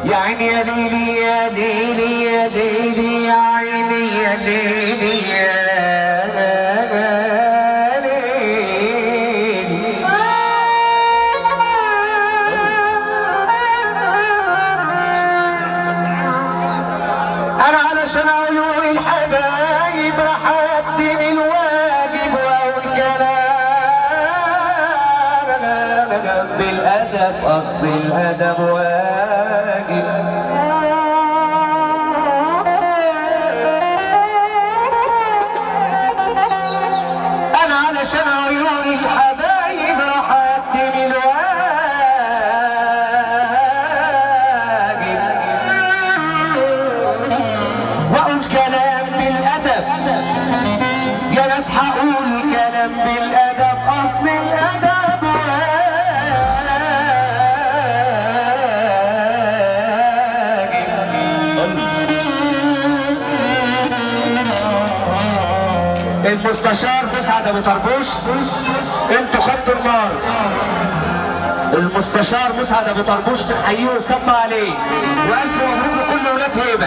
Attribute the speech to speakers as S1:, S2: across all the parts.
S1: يا عيني يا ليلي يا ليلي يا ليلي يا عيني يا ليلي يا ليلي انا علشان عيون الحبايب راح اقدم الواجب واقول كلام بالادب اصل الادب واجب انا علشان عيون الحبايب راح اقدم الواجب واقول كلام بالادب يا ناس هقول كلام بالادب اصل الادب واجب المستشار مسعد ابو طربوش انتوا خدتوا النار المستشار مسعد ابو طربوش تحييه وسمى عليه والف مبروك لكل ولاد هيبه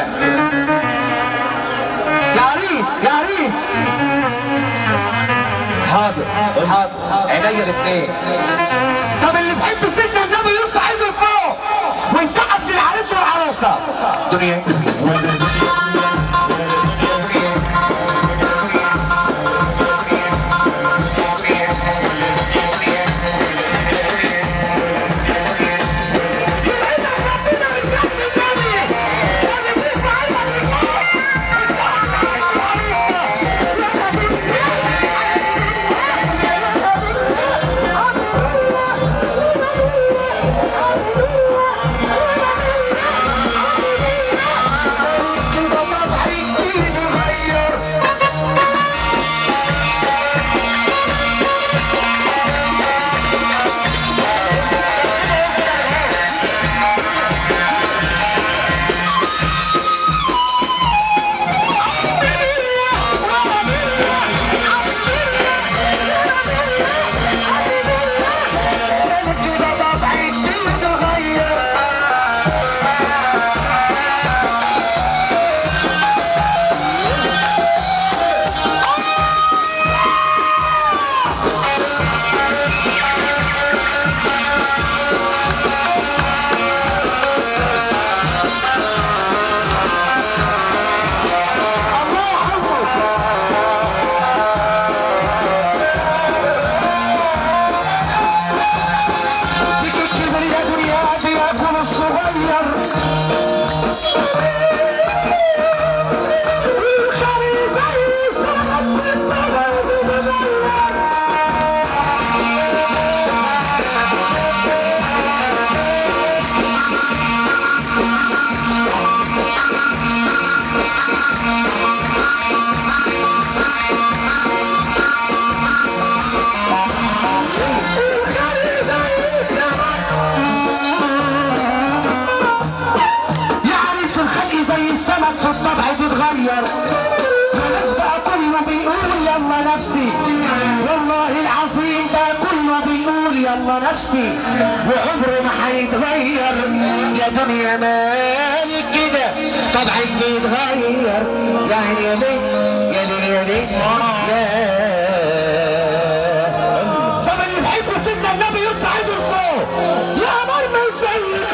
S1: يا عريس يا عريس حاضر حاضر عينيا الاثنين طب اللي بيحب سيدنا النبي يرفع ايده لفوق ويسقف للعريس والعروسه دنيا يا عريس الخلق زي السمك في الطبع بيتغير خلاص بقى كله بيقول يلا نفسي والله العظيم بقى كله بيقول يلا نفسي وعمره ما هيتغير يا دنيا مالك كده طبعك بيتغير يعني يا ليه يا ليه يا ليه يا طب اللي بيحب سيدنا النبي يرفع ايده لفوق يا قمر من زيك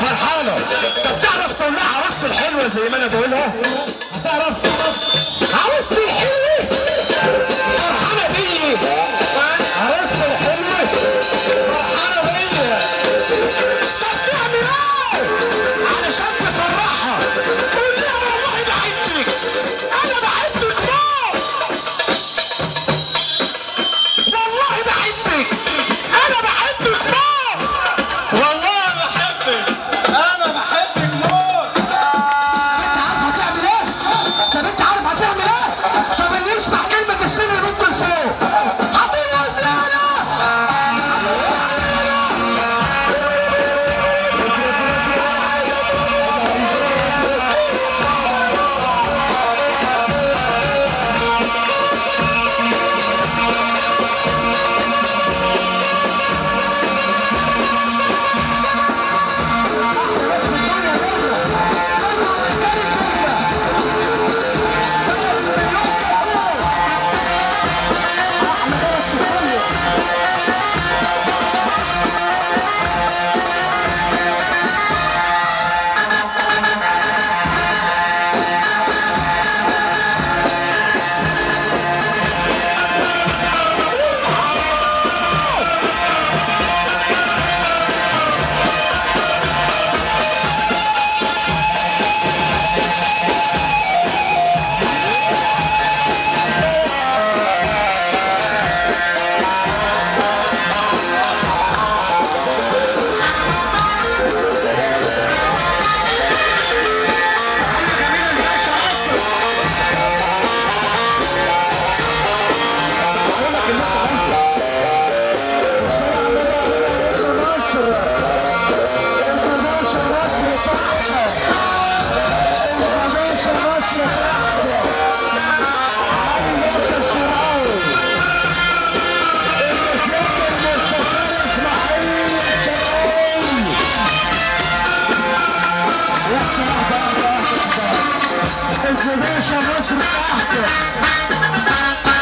S1: فرحانه طب تعرف تقول لها عروستي الحلوه زي ما انا بقولها هتعرف عروستي الحلوه فرحانه بيا عروستي الحلوه فرحانه بيا طب تعمل ايه علشان تفرحها قول لها والله بحبك انا بحبك موت والله بحبك انا بحبك موت
S2: والله بحبك انا بحبك موت
S1: انت عارف هتعمل ايه؟ طب انت عارف هتعمل ايه؟ طب اللي يسمع كلمة السر ممكن فوق حاطين وزيرة الباشا مصر تحت